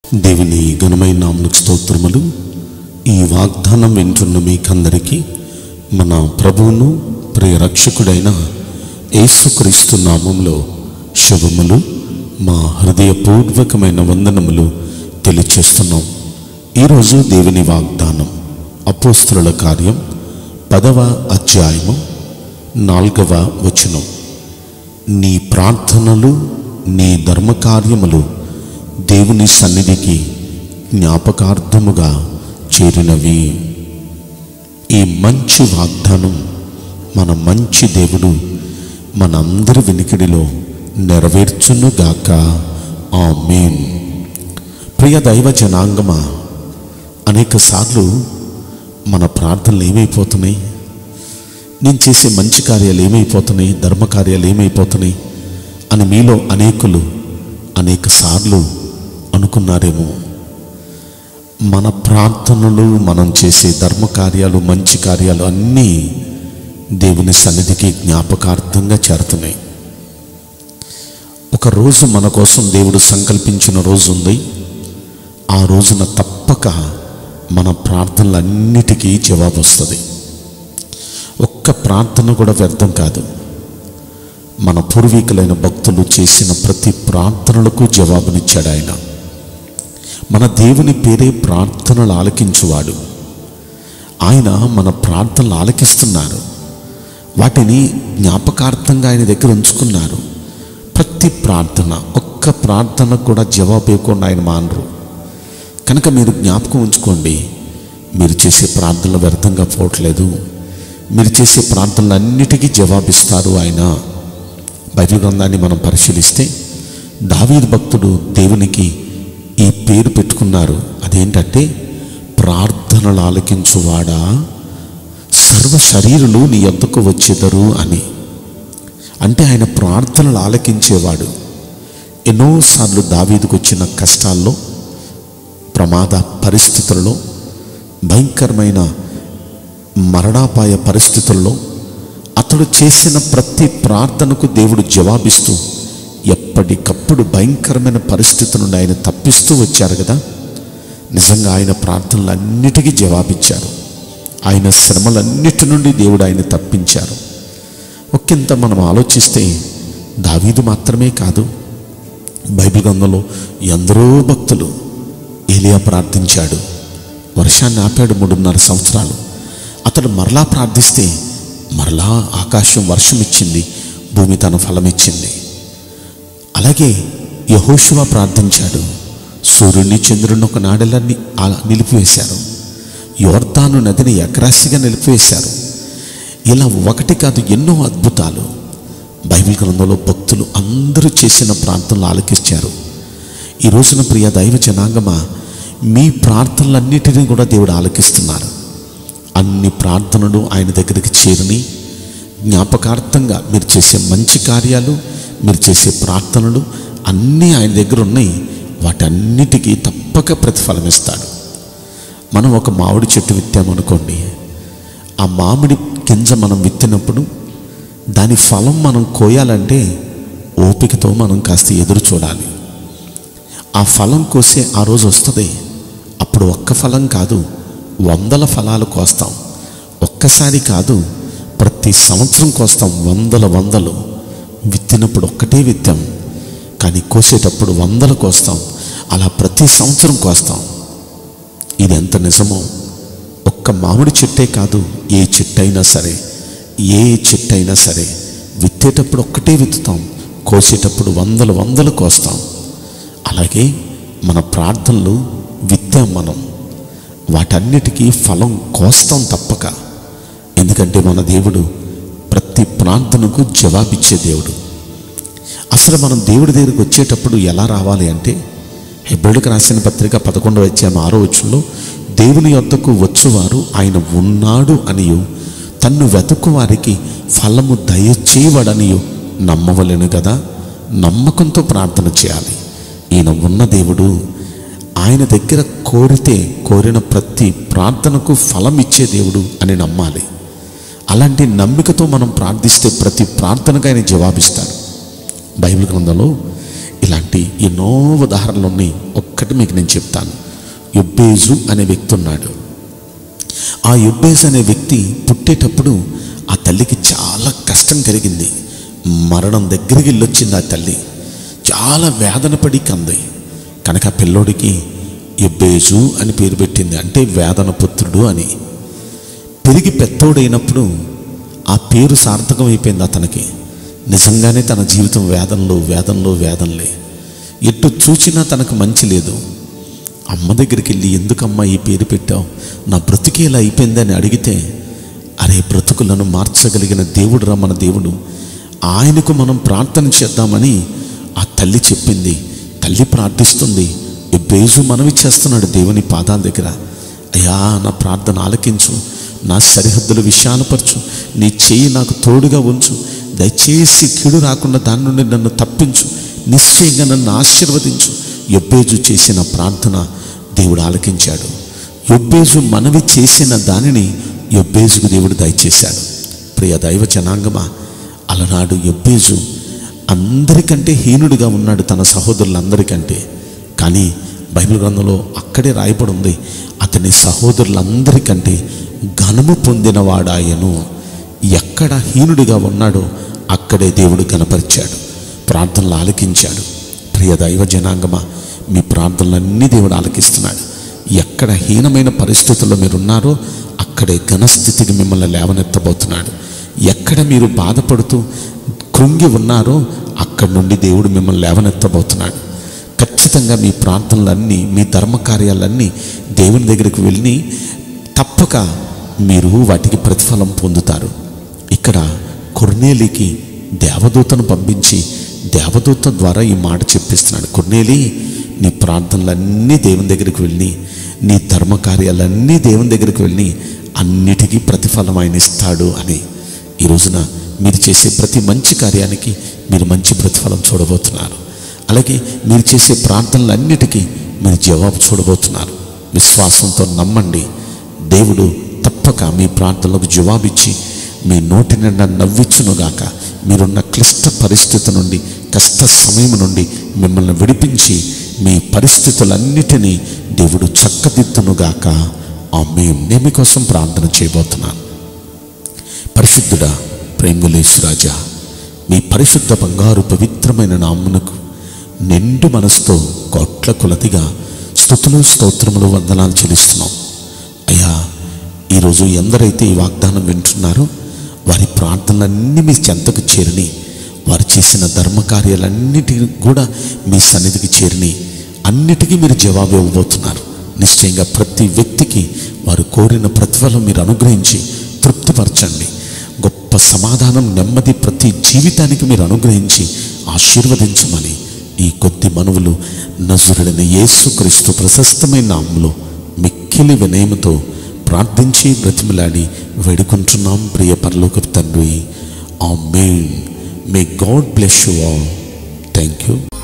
దేవుని ఘనమైన నామకు స్తోత్రములు ఈ వాగ్దానం వింటున్న మీకందరికీ మన ప్రభువును ప్రియ రక్షకుడైన యేసుక్రీస్తు నామంలో శుభములు మా హృదయపూర్వకమైన వందనములు తెలియచేస్తున్నాం ఈరోజు దేవుని వాగ్దానం అపోస్తుల కార్యం పదవ అధ్యాయము నాలుగవ వచనం నీ ప్రార్థనలు నీ ధర్మకార్యములు దేవుని సన్నిధికి జ్ఞాపకార్థముగా చేరినవి ఈ మంచి వాగ్దానం మన మంచి దేవుడు మనందరి వినికిడిలో నెరవేర్చునుగాక ఆమేన్ ప్రియ దైవ జనాంగమా అనేక సార్లు మన ప్రార్థనలు ఏమైపోతున్నాయి నేను చేసే మంచి కార్యాలు ఏమైపోతున్నాయి ధర్మ కార్యాలు ఏమైపోతున్నాయి అని మీలో అనేకులు అనేక సార్లు అనుకున్నారేమో మన ప్రార్థనలు మనం చేసే ధర్మ కార్యాలు మంచి కార్యాలు అన్నీ దేవుని సన్నిధికి జ్ఞాపకార్థంగా చేరుతున్నాయి ఒక రోజు మన కోసం దేవుడు సంకల్పించిన రోజు ఉంది ఆ రోజున తప్పక మన ప్రార్థనలన్నిటికీ జవాబు వస్తుంది ఒక్క ప్రార్థన కూడా వ్యర్థం కాదు మన పూర్వీకులైన భక్తులు చేసిన ప్రతి ప్రార్థనలకు జవాబునిచ్చాడు ఆయన మన దేవుని పేరే ప్రార్థనలు ఆలకించువాడు ఆయన మన ప్రార్థనలు ఆలకిస్తున్నారు వాటిని జ్ఞాపకార్థంగా ఆయన దగ్గర ఉంచుకున్నారు ప్రతి ప్రార్థన ఒక్క ప్రార్థన కూడా జవాబు ఇవ్వకుండా ఆయన మానరు కనుక మీరు జ్ఞాపకం ఉంచుకోండి మీరు చేసే ప్రార్థనలు వ్యర్థంగా పోవట్లేదు మీరు చేసే ప్రార్థనలన్నిటికీ జవాబిస్తారు ఆయన బైబిల్ గ్రంథాన్ని మనం పరిశీలిస్తే దావీదు భక్తుడు దేవునికి ఈ పేరు పెట్టుకున్నారు అదేంటంటే ప్రార్థనలు ఆలకించువాడా సర్వ శరీరులు నీ యొద్దకు వచ్చేదరు అని అంటే ఆయన ప్రార్థనలు ఆలకించేవాడు ఎన్నోసార్లు దావీదుకు వచ్చిన కష్టాల్లో ప్రమాద పరిస్థితుల్లో భయంకరమైన మరణాపాయ పరిస్థితుల్లో అతడు చేసిన ప్రతి ప్రార్థనకు దేవుడు జవాబిస్తూ ఎప్పటికప్పుడు భయంకరమైన పరిస్థితుల నుండి ఆయన తప్పిస్తూ వచ్చారు కదా నిజంగా ఆయన ప్రార్థనలన్నిటికీ జవాబిచ్చారు ఆయన శ్రమలన్నిటి నుండి దేవుడు ఆయన తప్పించారు ఒకంత మనం ఆలోచిస్తే దావీదు మాత్రమే కాదు బైబిల్ గ్రంథంలో ఎందరో భక్తులు ఏలియా ప్రార్థించాడు వర్షాన్ని ఆపాడు మూడున్నర సంవత్సరాలు అతడు మరలా ప్రార్థిస్తే మరలా ఆకాశం వర్షం ఇచ్చింది భూమి తన ఫలం ఇచ్చింది అలాగే యహోశివ ప్రార్థించాడు సూర్యుడిని చంద్రుడిని ఒక నాడెలన్నీ అలా నిలిపివేశారు యోర్దాను నదిని ఎకరాశిగా నిలిపివేశారు ఇలా ఒకటి కాదు ఎన్నో అద్భుతాలు బైబిల్ గ్రంథంలో భక్తులు అందరూ చేసిన ప్రార్థనలు ఆలకించారు ఈ రోజున ప్రియ దైవ జనాంగమా మీ ప్రార్థనలన్నిటినీ కూడా దేవుడు ఆలకిస్తున్నారు అన్ని ప్రార్థనలు ఆయన దగ్గరికి చేరిని జ్ఞాపకార్థంగా మీరు చేసే మంచి కార్యాలు మీరు చేసే ప్రార్థనలు అన్నీ ఆయన దగ్గర ఉన్నాయి వాటన్నిటికీ తప్పక ప్రతిఫలం ఇస్తాడు మనం ఒక మామిడి చెట్టు విత్తామనుకోండి ఆ మామిడి గింజ మనం విత్తినప్పుడు దాని ఫలం మనం కోయాలంటే ఓపికతో మనం కాస్త ఎదురు చూడాలి ఆ ఫలం కోసే ఆ రోజు వస్తుంది అప్పుడు ఒక్క ఫలం కాదు వందల ఫలాలు కోస్తాం ఒక్కసారి కాదు ప్రతి సంవత్సరం కోస్తాం వందల వందలు విత్తినప్పుడు ఒక్కటే విత్తాం కానీ కోసేటప్పుడు వందలు కోస్తాం అలా ప్రతి సంవత్సరం కోస్తాం ఇది ఎంత నిజమో ఒక్క మామిడి చెట్టే కాదు ఏ చెట్టు అయినా సరే ఏ చెట్టు అయినా సరే విత్తేటప్పుడు ఒక్కటే విత్తుతాం కోసేటప్పుడు వందలు వందలు కోస్తాం అలాగే మన ప్రార్థనలు విత్తాం మనం వాటన్నిటికీ ఫలం కోస్తాం తప్పక ఎందుకంటే మన దేవుడు ప్రతి ప్రార్థనకు జవాబిచ్చే దేవుడు అసలు మనం దేవుడి దగ్గరికి వచ్చేటప్పుడు ఎలా రావాలి అంటే హెబ్రిడికి రాసిన పత్రిక పదకొండవ వచ్చాము ఆరో వచ్చంలో దేవుని యొద్దకు వచ్చువారు ఆయన ఉన్నాడు అనియు తన్ను వెతుకు వారికి ఫలము దయచేయవడనియు నమ్మవలేను కదా నమ్మకంతో ప్రార్థన చేయాలి ఈయన ఉన్న దేవుడు ఆయన దగ్గర కోరితే కోరిన ప్రతి ప్రార్థనకు ఫలం ఇచ్చే దేవుడు అని నమ్మాలి అలాంటి నమ్మికతో మనం ప్రార్థిస్తే ప్రతి ప్రార్థనకు ఆయన జవాబిస్తాడు బైబిల్ గ్రంథంలో ఇలాంటి ఎన్నో ఉదాహరణలు ఉన్నాయి ఒక్కటి మీకు నేను చెప్తాను యుబ్బేజు అనే వ్యక్తి ఉన్నాడు ఆ యుబ్బేజ్ అనే వ్యక్తి పుట్టేటప్పుడు ఆ తల్లికి చాలా కష్టం కలిగింది మరణం దగ్గరికి వెళ్ళొచ్చింది ఆ తల్లి చాలా వేదన పడి కంది కనుక ఆ పిల్లోడికి యుబ్బేజు అని పేరు పెట్టింది అంటే వేదన పుత్రుడు అని పెరిగి పెత్తోడైనప్పుడు ఆ పేరు సార్థకం అయిపోయింది అతనికి నిజంగానే తన జీవితం వేదనలో వేదనలో వేదనలే ఎటు చూచినా తనకు మంచి లేదు అమ్మ దగ్గరికి వెళ్ళి ఎందుకమ్మా ఈ పేరు పెట్టావు నా బ్రతికే ఇలా అయిపోయిందని అడిగితే అరే బ్రతుకులను మార్చగలిగిన దేవుడు రా మన దేవుడు ఆయనకు మనం ప్రార్థన చేద్దామని ఆ తల్లి చెప్పింది తల్లి ప్రార్థిస్తుంది ఈ బేజు మనవి చేస్తున్నాడు దేవుని పాదాల దగ్గర అయ్యా నా ప్రార్థన ఆలకించు నా సరిహద్దులు విశాలపరచు నీ చెయ్యి నాకు తోడుగా ఉంచు దయచేసి కీడు రాకుండా దాని నుండి నన్ను తప్పించు నిశ్చయంగా నన్ను ఆశీర్వదించు యొబ్బేజు చేసిన ప్రార్థన దేవుడు ఆలకించాడు యొబ్బేజు మనవి చేసిన దానిని యొబ్బేజుకు దేవుడు దయచేశాడు ప్రియ దైవ జనాంగమా అలనాడు యొబ్బేజు అందరికంటే హీనుడిగా ఉన్నాడు తన సహోదరులందరికంటే కానీ బైబిల్ గ్రంథంలో అక్కడే రాయబడి ఉంది అతని సహోదరులందరికంటే ఘనము పొందినవాడాయను ఎక్కడ హీనుడిగా ఉన్నాడో అక్కడే దేవుడు కనపరిచాడు ప్రార్థనలు ఆలకించాడు ప్రియ దైవ జనాంగమా మీ ప్రార్థనలన్నీ దేవుడు ఆలకిస్తున్నాడు ఎక్కడ హీనమైన పరిస్థితుల్లో మీరు ఉన్నారో అక్కడే ఘనస్థితికి మిమ్మల్ని లేవనెత్తబోతున్నాడు ఎక్కడ మీరు బాధపడుతూ కృంగి ఉన్నారో అక్కడి నుండి దేవుడు మిమ్మల్ని లేవనెత్తబోతున్నాడు ఖచ్చితంగా మీ ప్రార్థనలన్నీ మీ ధర్మ కార్యాలన్నీ దేవుని దగ్గరికి వెళ్ళి తప్పక మీరు వాటికి ప్రతిఫలం పొందుతారు ఇక్కడ కొర్నేలికి దేవదూతను పంపించి దేవదూత ద్వారా ఈ మాట చెప్పిస్తున్నాడు కొర్నేలి నీ ప్రార్థనలన్నీ దేవుని దగ్గరికి వెళ్ళి నీ ధర్మ కార్యాలన్నీ దేవుని దగ్గరికి వెళ్ళి అన్నిటికీ ప్రతిఫలం ఆయన ఇస్తాడు అని ఈ రోజున మీరు చేసే ప్రతి మంచి కార్యానికి మీరు మంచి ప్రతిఫలం చూడబోతున్నారు అలాగే మీరు చేసే ప్రార్థనలన్నిటికీ మీరు జవాబు చూడబోతున్నారు విశ్వాసంతో నమ్మండి దేవుడు తప్పక మీ ప్రార్థనలకు జవాబిచ్చి మీ నోటి నిండా నవ్వించునుగాక మీరున్న క్లిష్ట పరిస్థితి నుండి కష్ట సమయం నుండి మిమ్మల్ని విడిపించి మీ పరిస్థితులన్నిటినీ దేవుడు చక్కదిద్దునుగాక ఆ మేము నేను మీకోసం ప్రార్థన చేయబోతున్నాను పరిశుద్ధుడా ప్రేమలేశ్వరాజా మీ పరిశుద్ధ బంగారు పవిత్రమైన నామునకు నిండు మనసుతో కోట్ల కొలదిగా స్థుతులు స్తోత్రములు వందనాలు చెల్లిస్తున్నాం అయ్యా ఈరోజు ఎందరైతే ఈ వాగ్దానం వింటున్నారో వారి ప్రార్థనలన్నీ మీ చెంతకు చేరిని వారు చేసిన ధర్మకార్యాలన్నిటికీ కూడా మీ సన్నిధికి చేరిని అన్నిటికీ మీరు జవాబు ఇవ్వబోతున్నారు నిశ్చయంగా ప్రతి వ్యక్తికి వారు కోరిన ప్రతిఫలం మీరు అనుగ్రహించి తృప్తిపరచండి గొప్ప సమాధానం నెమ్మది ప్రతి జీవితానికి మీరు అనుగ్రహించి ఆశీర్వదించమని ఈ కొద్ది మనవులు నజురుడైన యేసుక్రీస్తు ప్రశస్తమైన నామంలో మిక్కిలి వినయముతో ప్రార్థించి బ్రతిమలాడి వేడుకుంటున్నాం ప్రియ పరలోక తండ్రి amen may God bless you all thank you